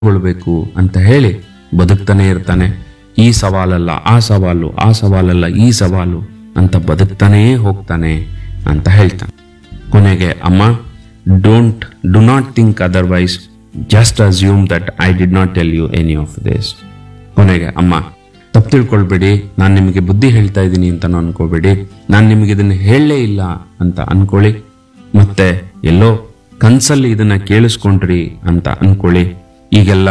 ಕೊಳ್ಬೇಕು ಅಂತ ಹೇಳಿ ಬದುಕ್ತಾನೆ ಇರ್ತಾನೆ ಈ ಸವಾಲಲ್ಲ ಆ ಸವಾಲು ಆ ಸವಾಲಲ್ಲ ಈ ಸವಾಲು ಅಂತ ಬದುಕ್ತಾನೇ ಹೋಗ್ತಾನೆ ಅಂತ ಹೇಳ್ತಾನೆ ಕೊನೆಗೆ ಅಮ್ಮ don't do not think otherwise just assume that I did not tell you any of this ಕೊನೆಗೆ ಅಮ್ಮ ತಪ್ಪು ತಿಳ್ಕೊಳ್ಬೇಡಿ ನಾನು ನಿಮಗೆ ಬುದ್ಧಿ ಹೇಳ್ತಾ ಇದ್ದೀನಿ ಅಂತ ಅನ್ಕೋಬೇಡಿ ನಾನು ನಿಮಗೆ ಇದನ್ನ ಹೇಳಲೇ ಇಲ್ಲ ಅಂತ ಅನ್ಕೊಳ್ಳಿ ಮತ್ತೆ ಎಲ್ಲೋ ಕನ್ಸಲ್ಲಿ ಇದನ್ನ ಕೇಳಿಸ್ಕೊಂಡ್ರಿ ಅಂತ ಅನ್ಕೊಳ್ಳಿ ಈಗೆಲ್ಲ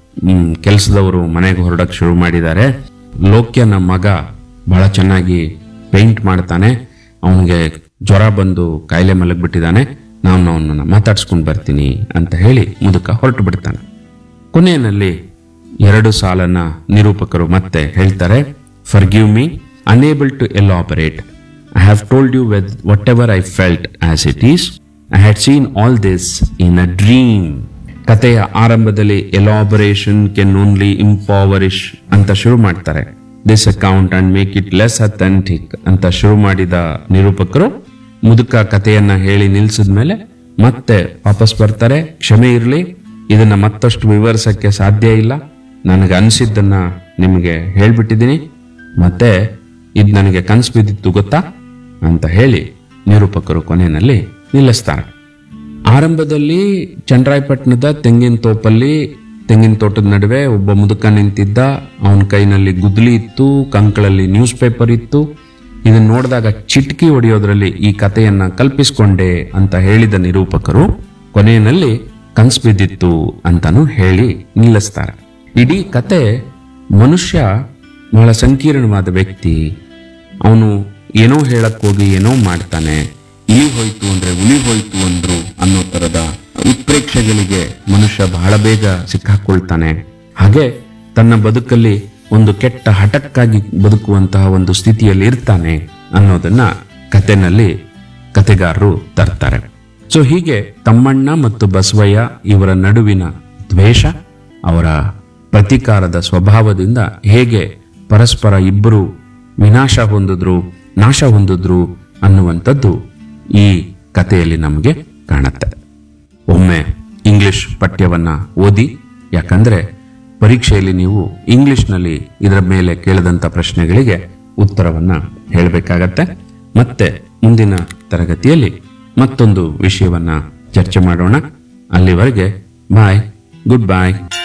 ಕೆಲಸದವರು ಮನೆಗೆ ಹೊರಡಕ್ ಶುರು ಮಾಡಿದ್ದಾರೆ ಲೋಕ್ಯನ ಮಗ ಬಹಳ ಚೆನ್ನಾಗಿ ಪೇಂಟ್ ಮಾಡ್ತಾನೆ ಅವನಿಗೆ ಜ್ವರ ಬಂದು ಕಾಯಿಲೆ ಮಲಗ್ಬಿಟ್ಟಿದ್ದಾನೆ ನಾನು ಅವನನ್ನ ಮಾತಾಡ್ಸ್ಕೊಂಡು ಬರ್ತೀನಿ ಅಂತ ಹೇಳಿ ಮುದುಕ ಹೊರಟು ಬಿಡ್ತಾನೆ ಕೊನೆಯಲ್ಲಿ ಎರಡು ಸಾಲನ್ನ ನಿರೂಪಕರು ಮತ್ತೆ ಹೇಳ್ತಾರೆ forgive me unable to elaborate I have told you with whatever I felt as it is I had seen all this in a dream ಕಥೆಯ ಆರಂಭದಲ್ಲಿ ಎಲಾಬರೇಷನ್ ಕೆನ್ ಓನ್ಲಿ ಇಂಪಾವರಿಶ್ ಅಂತ ಶುರು ಮಾಡ್ತಾರೆ this account and make it less authentic ಅಂತ ಶುರು ಮಾಡಿದ ನಿರೂಪಕರು ಮುದುಕ ಕಥೆಯನ್ನ ಹೇಳಿ ನಿಲ್ಸಿದ್ಮೇಲೆ ಮತ್ತೆ ವಾಪಸ್ ಬರ್ತಾರೆ ಕ್ಷಮೆ ಇರಲಿ ಇದನ್ನ ಮತ್ತಷ್ಟು ವಿವರಿಸಕ್ಕೆ ಸಾಧ್ಯ ಇಲ್ಲ ನನಗೆ ಅನಿಸಿದ್ದನ್ನ ನಿಮಗೆ ಹೇಳ್ಬಿಟ್ಟಿದ್ದೀನಿ ಮತ್ತೆ ಇದು ನನಗೆ ಕನ್ಸು ಬಿದ್ದಿತ್ತು ಗೊತ್ತಾ ಅಂತ ಹೇಳಿ ನಿರೂಪಕರು ಕೊನೆಯಲ್ಲಿ ನಿಲ್ಲಿಸ್ತಾರೆ ಆರಂಭದಲ್ಲಿ ಚಂದ್ರಾಯಪಟ್ಟಣದ ತೆಂಗಿನ ತೋಪಲ್ಲಿ ತೆಂಗಿನ ತೋಟದ ನಡುವೆ ಒಬ್ಬ ಮುದುಕ ನಿಂತಿದ್ದ ಅವನ ಕೈನಲ್ಲಿ ಗುದ್ಲಿ ಇತ್ತು ಕಂಕಳಲ್ಲಿ ನ್ಯೂಸ್ ಪೇಪರ್ ಇತ್ತು ಇದನ್ನ ನೋಡಿದಾಗ ಚಿಟ್ಕಿ ಹೊಡೆಯೋದ್ರಲ್ಲಿ ಈ ಕಥೆಯನ್ನ ಕಲ್ಪಿಸ್ಕೊಂಡೆ ಅಂತ ಹೇಳಿದ ನಿರೂಪಕರು ಕೊನೆಯಲ್ಲಿ ಕನ್ಸು ಬಿದ್ದಿತ್ತು ಅಂತಾನು ಹೇಳಿ ನಿಲ್ಲಿಸ್ತಾರೆ ಇಡೀ ಕತೆ ಮನುಷ್ಯ ಬಹಳ ಸಂಕೀರ್ಣವಾದ ವ್ಯಕ್ತಿ ಅವನು ಏನೋ ಹೇಳಕ್ ಹೋಗಿ ಏನೋ ಮಾಡ್ತಾನೆ ಇಲಿ ಹೋಯ್ತು ಅಂದ್ರೆ ಉಳಿ ಹೋಯ್ತು ಅಂದ್ರು ಅನ್ನೋ ತರದ ಉತ್ಪ್ರೇಕ್ಷೆಗಳಿಗೆ ಮನುಷ್ಯ ಬಹಳ ಬೇಗ ಸಿಕ್ಕಾಕೊಳ್ತಾನೆ ಹಾಗೆ ತನ್ನ ಬದುಕಲ್ಲಿ ಒಂದು ಕೆಟ್ಟ ಹಠಕ್ಕಾಗಿ ಬದುಕುವಂತಹ ಒಂದು ಸ್ಥಿತಿಯಲ್ಲಿ ಇರ್ತಾನೆ ಅನ್ನೋದನ್ನ ಕಥೆನಲ್ಲಿ ಕತೆಗಾರರು ತರ್ತಾರೆ ಸೊ ಹೀಗೆ ತಮ್ಮಣ್ಣ ಮತ್ತು ಬಸವಯ್ಯ ಇವರ ನಡುವಿನ ದ್ವೇಷ ಅವರ ಪ್ರತೀಕಾರದ ಸ್ವಭಾವದಿಂದ ಹೇಗೆ ಪರಸ್ಪರ ಇಬ್ಬರು ವಿನಾಶ ಹೊಂದಿದ್ರು ನಾಶ ಹೊಂದಿದ್ರು ಅನ್ನುವಂಥದ್ದು ಈ ಕಥೆಯಲ್ಲಿ ನಮಗೆ ಕಾಣುತ್ತೆ ಒಮ್ಮೆ ಇಂಗ್ಲಿಷ್ ಪಠ್ಯವನ್ನ ಓದಿ ಯಾಕಂದ್ರೆ ಪರೀಕ್ಷೆಯಲ್ಲಿ ನೀವು ಇಂಗ್ಲಿಷ್ನಲ್ಲಿ ಇದರ ಮೇಲೆ ಕೇಳಿದಂತ ಪ್ರಶ್ನೆಗಳಿಗೆ ಉತ್ತರವನ್ನ ಹೇಳಬೇಕಾಗತ್ತೆ ಮತ್ತೆ ಮುಂದಿನ ತರಗತಿಯಲ್ಲಿ ಮತ್ತೊಂದು ವಿಷಯವನ್ನ ಚರ್ಚೆ ಮಾಡೋಣ ಅಲ್ಲಿವರೆಗೆ ಬಾಯ್ ಗುಡ್ ಬಾಯ್